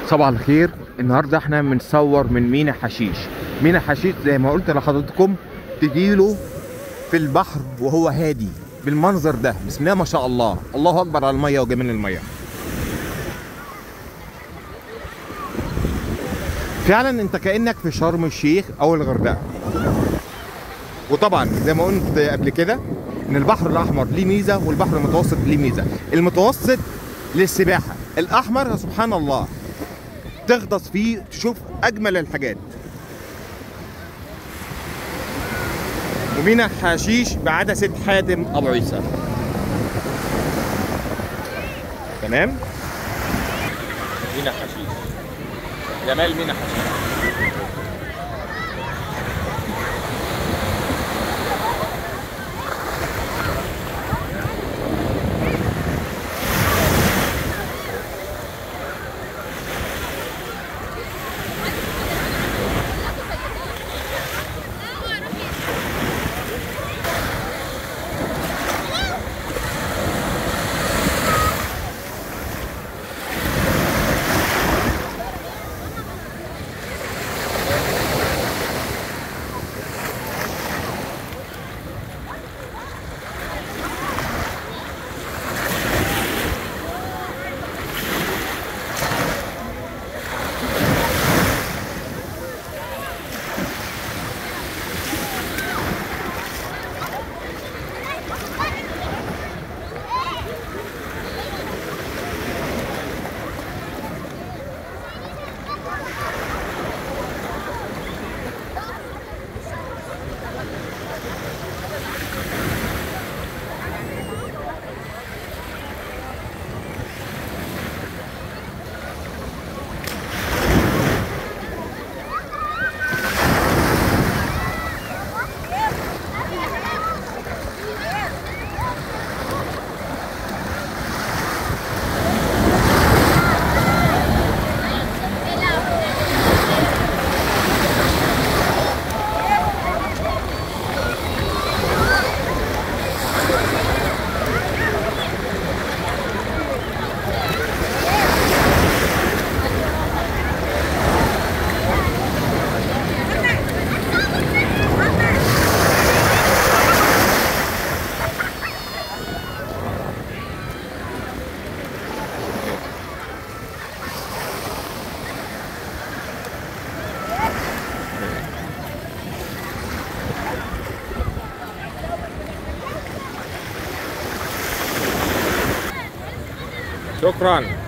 صباح الخير النهارده احنا بنصور من مينا حشيش مينا حشيش زي ما قلت لحضراتكم تجيله في البحر وهو هادي بالمنظر ده بسم الله ما شاء الله الله اكبر على الميه وجمال الميه فعلا انت كانك في شرم الشيخ او الغردقه وطبعا زي ما قلت قبل كده ان البحر الاحمر ليه ميزه والبحر المتوسط ليه ميزه المتوسط للسباحه الاحمر سبحان الله تغطس فيه تشوف اجمل الحاجات ومينا حشيش بعدسة حاتم ابو عيسى تمام مينا حشيش جمال مينا حشيش شكرا